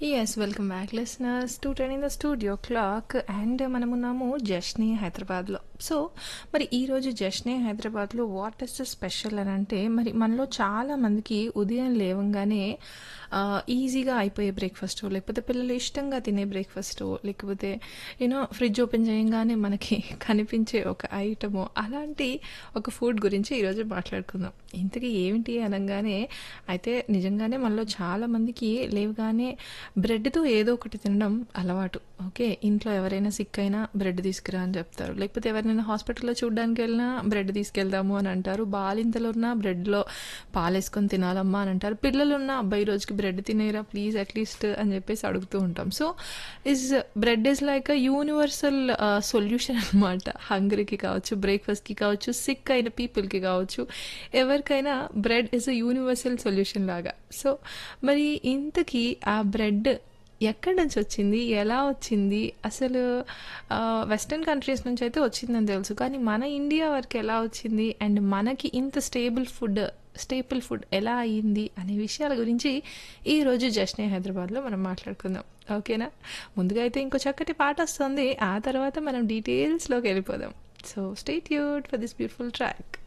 Yes. Welcome back listeners to 10 in the studio clock and మనమున్నాము జష్నీ హైదరాబాద్‌లో. So, మరి ఈరోజు జష్నీ హైదరాబాద్‌లో వాట్ ఈస్ ద స్పెషల్ అనంటే మరి మనలో చాలా మందికి ఉదయం లేవంగానే ఆహ్, ఈజీగా అయిపోయే బ్రేక్‌ఫాస్టో, లేకపోతే పిల్లలు ఇష్టంగా తినే బ్రేక్‌ఫాస్టో, లేకపోతే యూ నో ఫ్రిడ్జ్ ఓపెన్ చేయంగానే మనకి కనిపించే ఒక ఐటమో అలాంటి ఒక ఫుడ్ గురించి ఈరోజు మాట్లాడుకుందాం. ఇంతకీ ఏమిటి అనంగానే అయితే నిజంగానే మనలో చాలా మందికి లేవగానే బ్రెడ్‌తో ఏదో ఒకటి తినడం అలవాటు. ఓకే. ఇంట్లో ఎవరైనా సిక్ అయినా బ్రెడ్ తీసుకురా అని చెప్తారు. లేకపోతే ఎవరినైనా హాస్పిటల్‌లో చూడ్డానికి వెళ్ళినా బ్రెడ్ తీసుకెళ్దాము అని అంటారు. బాలింతలున్నా బ్రెడ్‌లో పాలేసుకొని తినాలమ్మా అని అంటారు. పిల్లలున్నా అబ్బా! ఈ రోజుకి బ్రెడ్ తినేయరా ప్లీజ్ అట్‌లీస్ట్ అని చెప్పేసి అడుగుతూ ఉంటాం. So, is bread is like a universal ah, solution అనమాట. హంగ్రీకి కావచ్చు, బ్రేక్‌ఫాస్ట్‌కి కావచ్చు, సిక్ అయిన పీపుల్‌కి కావచ్చు, ఎవరికైనా bread is a universal solution లాగా. సో, మరి ఇంతకీ ఆ బ్రెడ్ ఎక్కడి నుంచి వచ్చింది? ఎలా వచ్చింది? అసలు ఆహ్, వెస్టర్న్ కంట్రీస్ నుంచి అయితే వచ్చిందని తెలుసు. కానీ మన ఇండియా వరకు ఎలా వచ్చింది? అండ్ మనకి ఇంత స్టేబుల్ ఫుడ్ స్టేపుల్ ఫుడ్ ఎలా అయింది? అనే విషయాల గురించి ఈరోజు జష్నీ హైదరాబాద్‌లో మనం మాట్లాడుకుందాం. ఓకేనా? ముందుగా అయితే ఇంకో చక్కటి పాటొస్తుంది. ఆ తర్వాత మనం డీటెయిల్స్‌లోకి వెళ్ళిపోదాం. So, stay tuned for this beautiful track.